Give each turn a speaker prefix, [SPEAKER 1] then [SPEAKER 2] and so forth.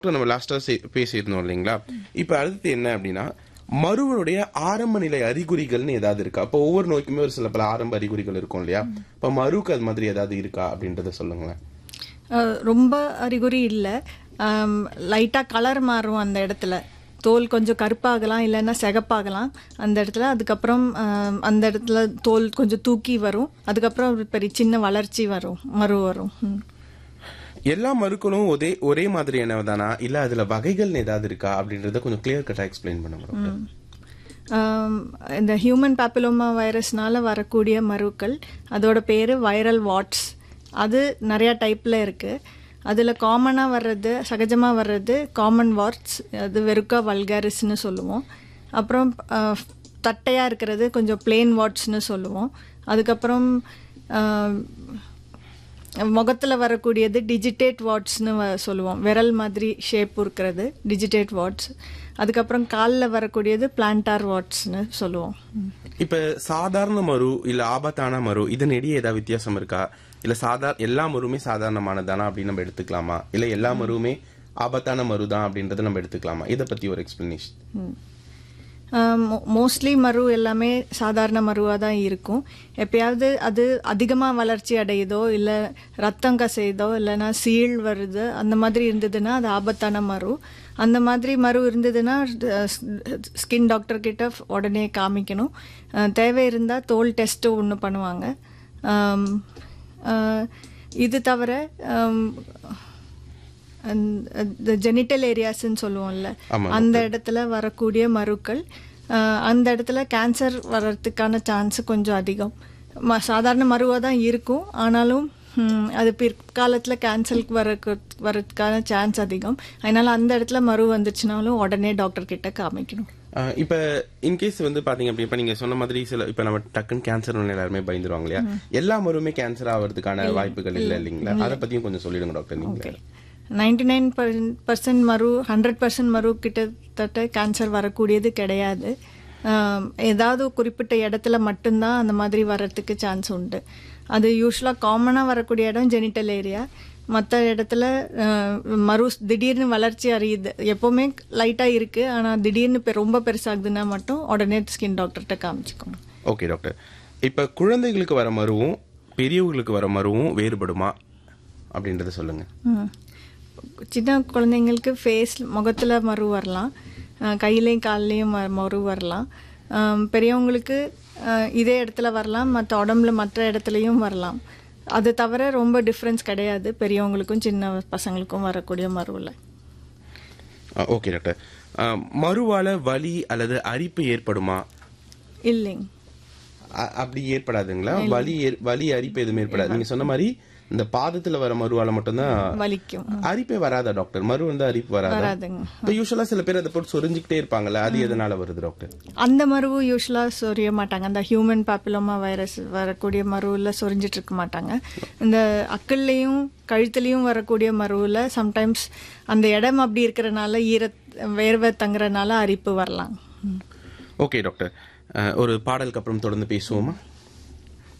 [SPEAKER 1] இப்போ நம்ம லாஸ்டா பேசியிருந்தோம் இல்லைங்களா இப்ப அடுத்து என்ன அப்படின்னா மருவனுடைய ஆரம்ப நிலை அறிகுறிகள்னு ஏதாவது இருக்கா இப்போ ஒவ்வொரு நோய்க்குமே ஒரு சில பல ஆரம்ப அறிகுறிகள் இருக்கும் இல்லையா இப்ப மருக்கு அது மாதிரி ஏதாவது இருக்கா அப்படின்றத சொல்லுங்களேன்
[SPEAKER 2] அஹ், ரொம்ப அறிகுறி இல்லை லைட்டாக கலர் மாறும் அந்த இடத்துல தோல் கொஞ்சம் கருப்பாகலாம் இல்லைன்னா சிகப்பாகலாம் அந்த இடத்துல அதுக்கப்புறம் அஹ், அந்த இடத்துல தோல் கொஞ்சம் தூக்கி வரும் அதுக்கப்புறம் ஒரு பெரிய சின்ன வளர்ச்சி வரும் மறு வரும் ம்.
[SPEAKER 1] எல்லா மருக்களும் ஒரே ஒரே மாதிரியானதானா இல்ல அதுல வகைகள் ஏதாவது இருக்கா அப்படின்றத கொஞ்சம் கிளியர் கட்டா எக்ஸ்பிளைன் பண்ணுங்க டாக்டர்.
[SPEAKER 2] ஆம், இந்த ஹியூமன் பாப்பிலோமா வைரஸ்னால வரக்கூடிய மருக்கள் அதோட பேர் வைரல் வாட்ஸ் அது நிறையா டைப்பில் இருக்குது அதில் காமனாக வர்றது சகஜமாக வர்றது காமன் வாட்ஸ் அது வெறுக்கா வல்காரிஸ்னு சொல்லுவோம் அப்புறம் தட்டையாக இருக்கிறது கொஞ்சம் பிளெயின் வாட்ஸ்னு சொல்லுவோம் அதுக்கப்புறம் ஆம், முகத்தில் வரக்கூடியது டிஜிட்டேட் வாட்ஸ்னு வ- சொல்லுவோம் விரல் மாதிரி ஷேப் இருக்கிறது டிஜிட்டேட் வாட்ஸ் அதுக்கப்புறம் காலில் வரக்கூடியது பிளான்டார் வாட்ஸ்னு சொல்லுவோம்
[SPEAKER 1] இப்ப சாதாரண மரு இல்ல ஆபத்தான மரு இதன் இடையே ஏதாவது வித்தியாசம் இருக்கா இல்ல சாதாரண எல்லா மருவுமே சாதாரணமானதானா அப்படின்னு நம்ம எடுத்துக்கலாமா இல்ல எல்லா மருவுமே ஆபத்தான மரு தான் அப்படின்றத நம்ம எடுத்துக்கலாமா இதை பத்தி ஒரு எக்ஸ்பிளனேஷன்
[SPEAKER 2] மோஸ்ட்லி மரு எல்லாமே சாதாரண மருவாக தான் இருக்கும் எப்பயாவது அது அதிகமாக வளர்ச்சி அடையுதோ இல்லை ரத்தம் கசையுதோ இல்லைன்னா சீழ் வருது அந்த மாதிரி இருந்ததுன்னா அது ஆபத்தான மரு அந்த மாதிரி மரு இருந்ததுன்னா ஸ்கின் டாக்டர் கிட்ட உடனே காமிக்கணும் அஹ், தேவை இருந்தால் தோல் டெஸ்ட்டு ஒன்று பண்ணுவாங்க ஆம், அஹ், இது தவிர ஆம், அந்த ஜெனிட்டல் ஏரியாஸ்ன்னு சொல்லுவோம்ல அந்த இடத்துல வரக்கூடிய மருக்கள் அஹ், அந்த இடத்துல கேன்சர் வர்றதுக்கான சான்ஸ் கொஞ்சம் அதிகம் ம- சாதாரண மருவாக தான் இருக்கும் ஆனாலும் ம், அது பிற்காலத்தில் கேன்சருக்கு வர வரதுக்கான சான்ஸ் அதிகம் அதனால அந்த இடத்துல மரு வந்துச்சுனாலும் உடனே டாக்டர் கிட்ட காமிக்கணும்
[SPEAKER 1] ஆஹ் இப்ப இன்கேஸ் வந்து பாத்தீங்க அப்படி இப்ப நீங்க சொன்ன மாதிரி சில இப்ப நம்ம டக்குன்னு கேன்சர் எல்லாருமே பயந்துருவாங்க இல்லையா எல்லா மருவுமே கேன்சர் ஆகிறதுக்கான வாய்ப்புகள் இல்ல இல்லைங்களா அதை பத்தியும் கொஞ்சம் சொல்லிடுங்க டாக்டர் நீங்க
[SPEAKER 2] நைன்டி நைன் பர்சன்ட் மரு ஹண்ட்ரட் பர்சன்ட் மரு கிட்டத்தட்ட கேன்சர் வரக்கூடியது கிடையாது ஆம், ஏதாவது குறிப்பிட்ட இடத்துல மட்டும்தான் அந்த மாதிரி வர்றதுக்கு சான்ஸ் உண்டு அது யூஸ்வலாக காமனாக வரக்கூடிய இடம் ஜெனிட்டல் ஏரியா மற்ற இடத்துல அஹ், மறு திடீர்னு வளர்ச்சி அறியுது எப்போவுமே லைட்டாக இருக்குது ஆனால் திடீர்னு பெ- ரொம்ப பெருசாகுதுன்னா மட்டும் உடனே ஸ்கின் டாக்டர்கிட்ட காமிச்சுக்கணும்
[SPEAKER 1] ஓகே டாக்டர் இப்ப குழந்தைகளுக்கு வர மருவும் பெரியவங்களுக்கு வர மருவும் வேறுபடுமா அப்படின்றத சொல்லுங்க
[SPEAKER 2] ம். சின்ன குழந்தைங்களுக்கு ஃபேஸ் முகத்தில் மறு வரலாம் அஹ் கையிலையும் கால்லையும் ம- மறு வரலாம் அஹ் பெரியவங்களுக்கு அஹ் இதே இடத்துல வரலாம் மற்ற உடம்புல மற்ற இடத்துலையும் வரலாம் அது தவிர ரொம்ப டிஃப்ரென்ஸ் கிடையாது பெரியவங்களுக்கும் சின்ன பசங்களுக்கும் வரக்கூடிய மருவில்
[SPEAKER 1] ஓகே டாக்டர் ஆஹ் மருவால வலி அல்லது அரிப்பு ஏற்படுமா
[SPEAKER 2] இல்லைங்க
[SPEAKER 1] அ- அப்படி ஏற்படாதுங்களா வலி ஏற்- வலி அரிப்பு எதுவுமே ஏற்படாது நீங்க சொன்ன மாதிரி இந்த பாதத்துல வர மருவால மட்டும்தான்
[SPEAKER 2] வலிக்கும்
[SPEAKER 1] அரிப்பே வராதா டாக்டர் மரு வந்து அரிப்பு வராதா
[SPEAKER 2] வராதுங்க
[SPEAKER 1] இப்ப யூஸ்வலா சில பேர் அதை போட்டு சொரிஞ்சுக்கிட்டே இருப்பாங்கல்ல அது எதனால வருது டாக்டர்
[SPEAKER 2] அந்த மருவு யூஸ்வலாக சொரிய மாட்டாங்க அந்த ஹியூமன் பாப்பிலோமா வைரஸ் வரக்கூடிய மருவில் சொரிஞ்சிட்டு இருக்க மாட்டாங்க இந்த அக்கல்லையும் கழுத்துலையும் வரக்கூடிய மருவில் சம்டைம்ஸ் அந்த இடம் அப்படி இருக்கிறனால ஈர வேர்வை தங்குறனால அரிப்பு வரலாம்
[SPEAKER 1] ஓகே டாக்டர் அஹ், ஒரு பாடலுக்கு அப்புறம் தொடர்ந்து பேசுவோமா